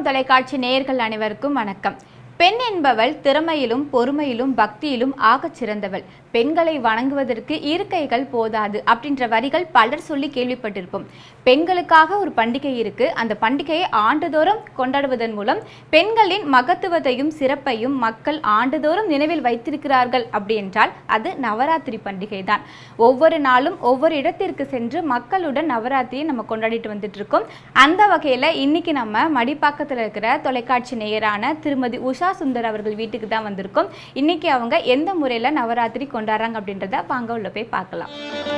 தொலைக்காட்சி நேயர்கள் அனைவருக்கும் வணக்கம் பெண் என்பவள் திறமையிலும் பொறுமையிலும் பக்தியிலும் ஆகச் சிறந்தவள் பெண்களை வணங்குவதற்கு இருக்கைகள் போதாது அப்படின்ற வரிகள் பலர் சொல்லி கேள்விப்பட்டிருப்போம் பெண்களுக்காக ஒரு பண்டிகை இருக்கு அந்த பண்டிகையை ஆண்டுதோறும் கொண்டாடுவதன் மூலம் பெண்களின் மகத்துவத்தையும் சிறப்பையும் மக்கள் ஆண்டுதோறும் நினைவில் வைத்திருக்கிறார்கள் அப்படி என்றால் அது நவராத்திரி பண்டிகை தான் ஒவ்வொரு நாளும் ஒவ்வொரு இடத்திற்கு சென்று மக்களுடன் நவராத்திரியை நம்ம கொண்டாடிட்டு வந்துட்டு இருக்கோம் அந்த வகையில் இன்னைக்கு நம்ம மடிப்பாக்கத்தில் இருக்கிற தொலைக்காட்சி நேயரான திருமதி உஷா சுந்தர் அவர்கள் வீட்டுக்கு தான் வந்திருக்கோம் இன்னைக்கு அவங்க எந்த முறையில் நவராத்திரி கொண்டாடுறாங்க அப்படின்றத வாங்க உள்ள போய் பார்க்கலாம்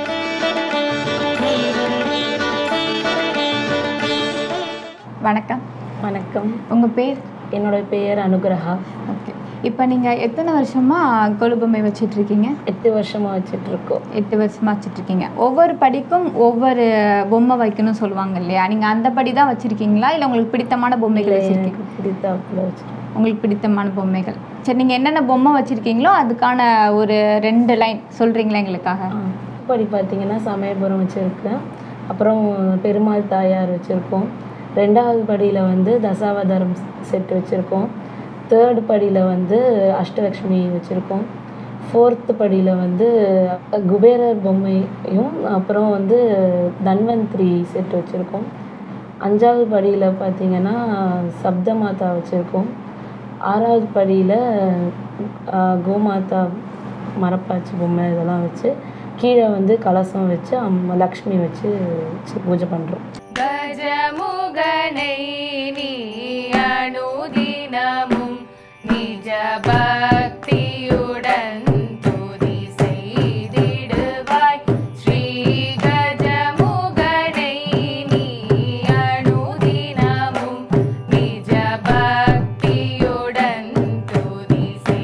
வணக்கம் வணக்கம் உங்கள் பேர் என்னோட பெயர் அனுகிரகா ஓகே இப்போ நீங்கள் எத்தனை வருஷமாக கொலுபொம்மை வச்சிட்டு இருக்கீங்க எட்டு வருஷமா வச்சுட்டு இருக்கோம் எட்டு வருஷமா வச்சுட்டு இருக்கீங்க ஒவ்வொரு படிக்கும் ஒவ்வொரு பொம்மை வைக்கணும்னு சொல்லுவாங்க இல்லையா நீங்கள் அந்த படி தான் வச்சிருக்கீங்களா இல்லை உங்களுக்கு பிடித்தமான பொம்மைகள் வச்சிருக்கீங்க எனக்கு பிடித்தாப்புல வச்சிருக்கோம் உங்களுக்கு பிடித்தமான பொம்மைகள் சரி நீங்கள் என்னென்ன பொம்மை வச்சிருக்கீங்களோ அதுக்கான ஒரு ரெண்டு லைன் சொல்கிறீங்களா எங்களுக்காக படி பார்த்தீங்கன்னா சமயபுரம் வச்சுருக்கேன் அப்புறம் பெருமாள் தாயார் வச்சுருக்கோம் ரெண்டாவது படியில் வந்து தசாவதாரம் செட் வச்சுருக்கோம் தேர்ட் படியில் வந்து அஷ்டலக்ஷ்மி வச்சுருக்கோம் ஃபோர்த்து படியில் வந்து குபேரர் பொம்மையும் அப்புறம் வந்து தன்வந்திரி செட் வச்சுருக்கோம் அஞ்சாவது படியில் பார்த்தீங்கன்னா சப்தமாதா வச்சுருக்கோம் ஆறாவது படியில் கோமாதா மரப்பாச்சி பொம்மை இதெல்லாம் வச்சு கீழே வந்து கலசம் வச்சு அம்மா லக்ஷ்மி வச்சு வச்சு பூஜை பண்ணுறோம் கஜமுகனை நீ அனுதினமும் நிஜ பக்தியுடன் துதி செய்திடுவாய் ஸ்ரீ கஜமுகனை நீ அனுதினமும் நிஜ பக்தியுடன் துதி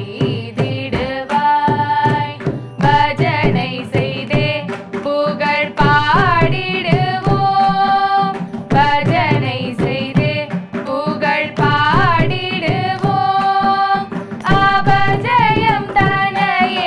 செய்திடுவாய் பஜனை செய்தே புகழ் பாடிடுவோம் பஜனை செய்தே புகழ் பாடிடுவோம் அபஜயம் தனையே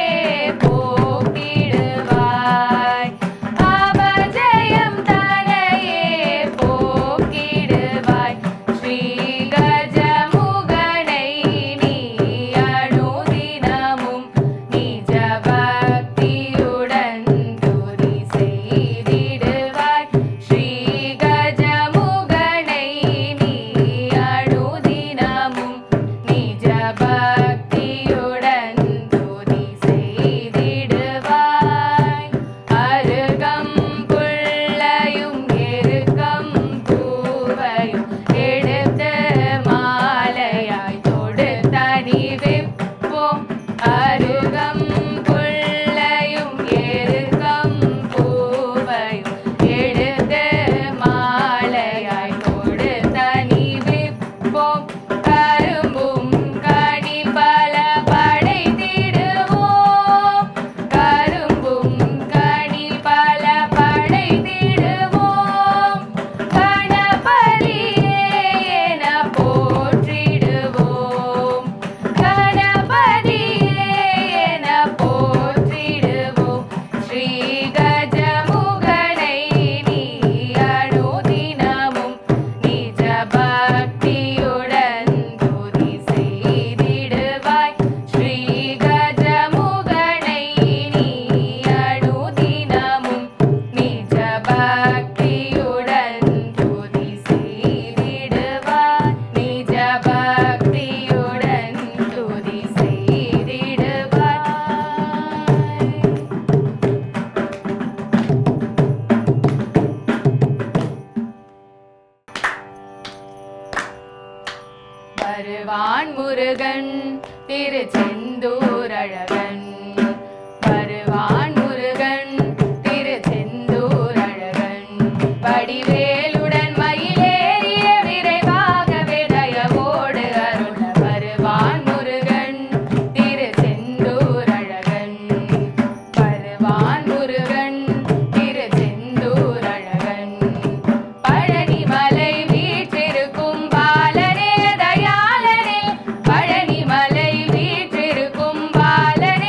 போக்கிடுவாய் அபஜயம் தனையே போக்கிடுவாய் ஸ்ரீ கஜமுகனை நீ அனுதினமும் நிஜ பக்தியுடன் துதி செய்திடுவாய் ஸ்ரீ கஜமுகனை நீ அனுதினமும் நிஜ பக்தியுடன் துதி செய்திடுவாய் அருகம் புள்ளையும் எருக்கம் பூவையும் எடுத்து மாலையாய் தொடுத்தனி விப்போம் அருகம் புள்ளையும் எருக்கம் பூவையும் எடுத்து மாலையாய் தொடுத்தனி விப்போம் கரும்பும் கனி பல படைத்திடுவோம் கரும்பும் கனி பல படைத்திடுவோம் கணபதியே என போற்றிடுவோம் கணபதியே என போற்றிடுவோம் ஸ்ரீ கஜமுகனை நீ அனுதினமும் நிஜ பக்தியுடன் துதி செய்திடுவாய் ஸ்ரீ கஜமுகனை நீ அனுதினமும் நிஜ பக்தியுடன் துதி செய்திடுவாய் நிஜ பக்தியுடன் துதி செய்திடுவாய் வருவான் முருகன் திருச்செந்தூர் அழகன் வருவான் முருகன் திருச்செந்தூர் அழகன் வடிவேலுடன் மயிலேறிய விரைவாகவே தயவோடு அருள வருவான் முருகன் திருச்செந்தூர் அழகன் வருவான் முருகன் திருச்செந்தூர் அழகன் பழனிமலை வீற்றிருக்கும் பாலனே தயாளனே பழனிமலை வீற்றிருக்கும் பாலனே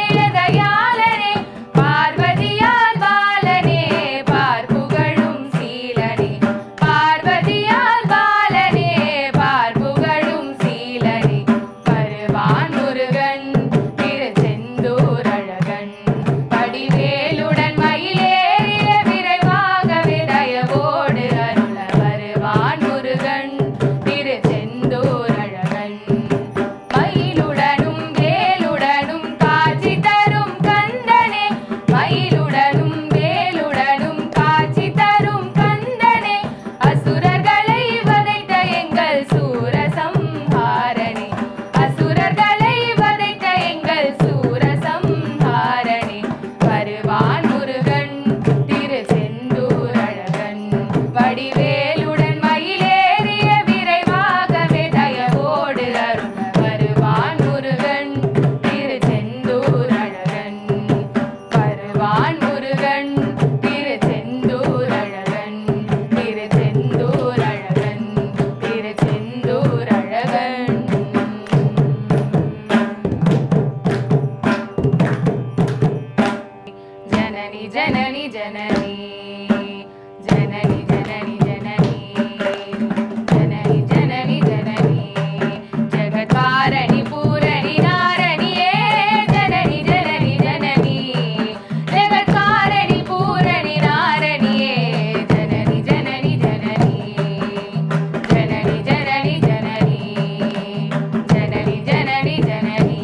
जननी जननी जननी जननी जननी जननी जननी जगत्कारणि पूरणि नारणिये जननी जननी जननी जगत्कारणि पूरणि नारणिये जननी जननी जननी जननी जननी जननी जननी जननी जननी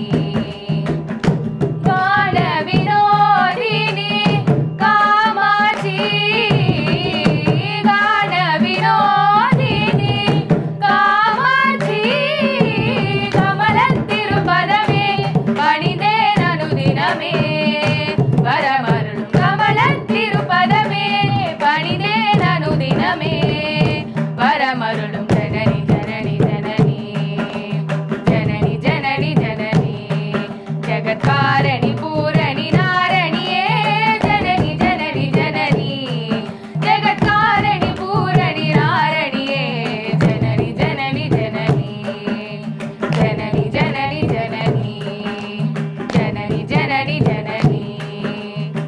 गानविनोदिनी कामाक्षी गानविनोदिनी कामाक्षी कमलतिरुपदमे पणिदेननुदिनमे वरमरुळु कमलतिरुपदमे पणिदेननुदिनमे वरमरुळु जननि जननि जननि जननि जननि जननि जगत्कारणि पूरणि नारणिये जननि जननि जननि जगत्कारणि पूरणि नारणिये जननि जननि जननि जननि जननि जननि जननि जननि जननि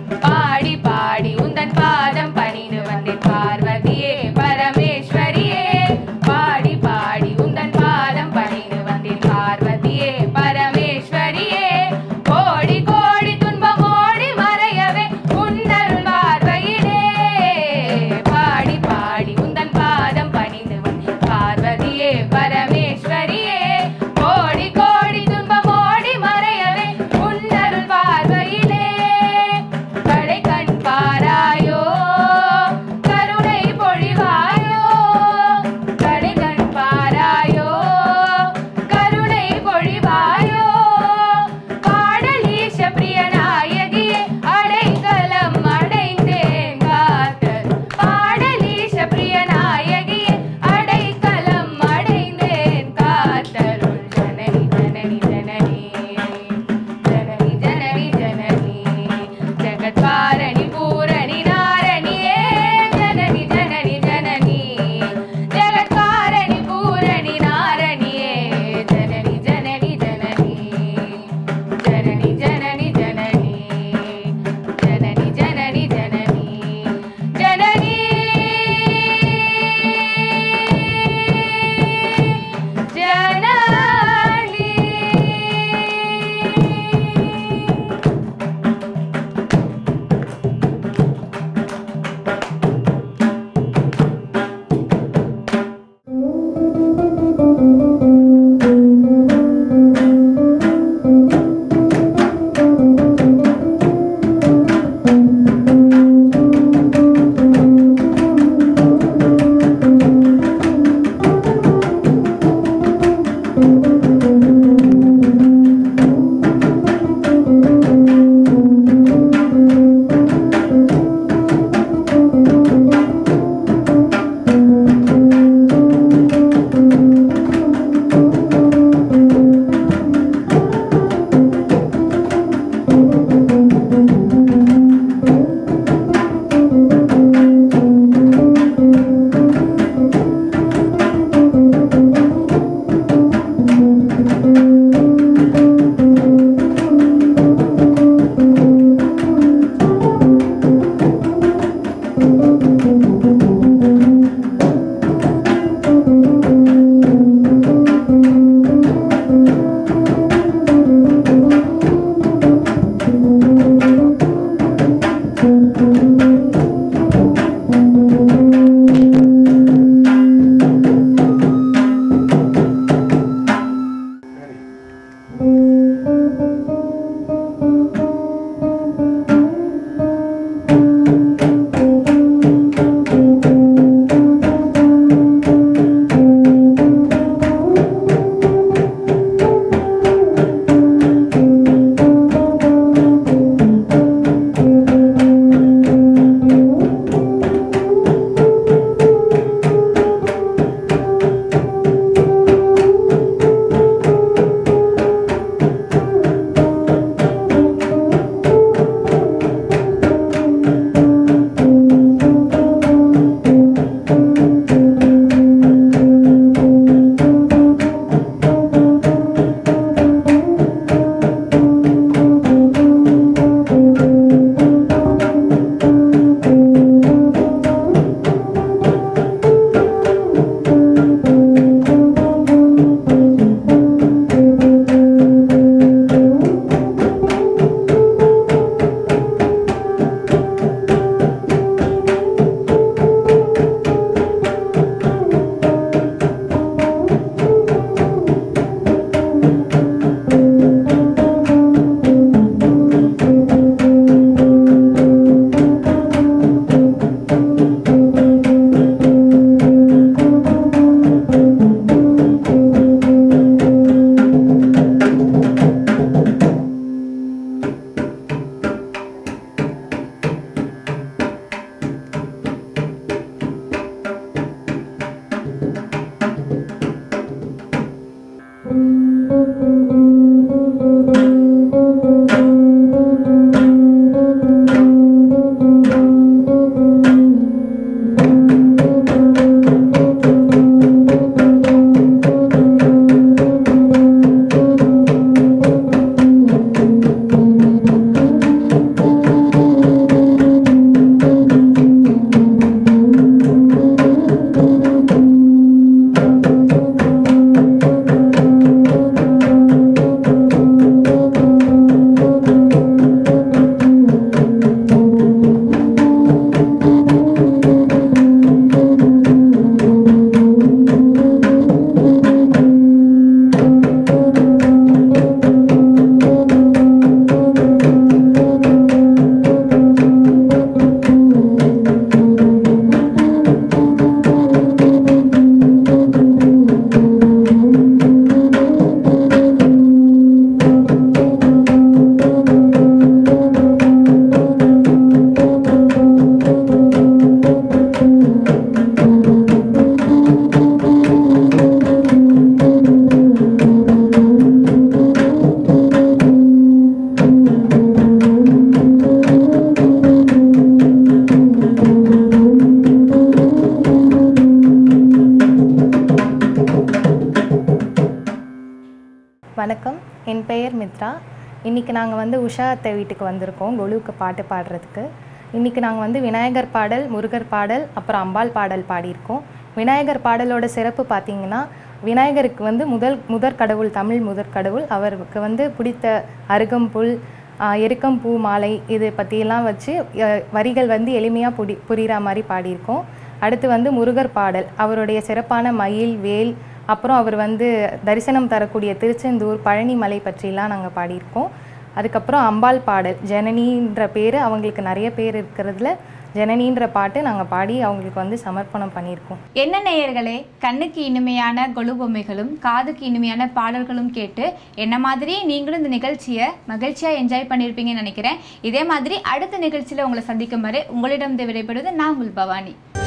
இன்றைக்கி நாங்கள் வந்து உஷா அத்தை வீட்டுக்கு வந்திருக்கோம் கொலுவுக்கு பாட்டு பாடுறதுக்கு இன்றைக்கி நாங்கள் வந்து விநாயகர் பாடல் முருகர் பாடல் அப்புறம் அம்பாள் பாடல் பாடியிருக்கோம் விநாயகர் பாடலோட சிறப்பு பார்த்திங்கன்னா விநாயகருக்கு வந்து முதல் முதற் கடவுள் தமிழ் முதற் கடவுள் அவருக்கு வந்து பிடித்த அருகம்புல் ஆஹ், எருக்கம்பூ மாலை இது பற்றியெல்லாம் வச்சு அஹ், வரிகள் வந்து எளிமையாக புடி புரிகிற மாதிரி பாடியிருக்கோம் அடுத்து வந்து முருகர் பாடல் அவருடைய சிறப்பான மயில் வேல் அப்புறம் அவர் வந்து தரிசனம் தரக்கூடிய திருச்செந்தூர் பழனி மலை பற்றிலாம் நாங்கள் பாடியிருக்கோம் அதுக்கப்புறம் அம்பாள் பாடல் ஜனனின்ற பேர் அவங்களுக்கு நிறைய பேர் இருக்கிறதுல ஜனனின்ற பாட்டு நாங்கள் பாடி அவங்களுக்கு வந்து சமர்ப்பணம் பண்ணியிருக்கோம் என்ன நேயர்களே கண்ணுக்கு இனிமையான கொலு பொம்மைகளும் காதுக்கு இனிமையான பாடல்களும் கேட்டு என்ன மாதிரி நீங்களும் இந்த நிகழ்ச்சியை மகிழ்ச்சியாக என்ஜாய் பண்ணியிருப்பீங்கன்னு நினைக்கிறேன் இதே மாதிரி அடுத்த நிகழ்ச்சியில் உங்களை சந்திக்கும் வரை உங்களிடம் விடைபெறுவது நான் உங்கள் பவானி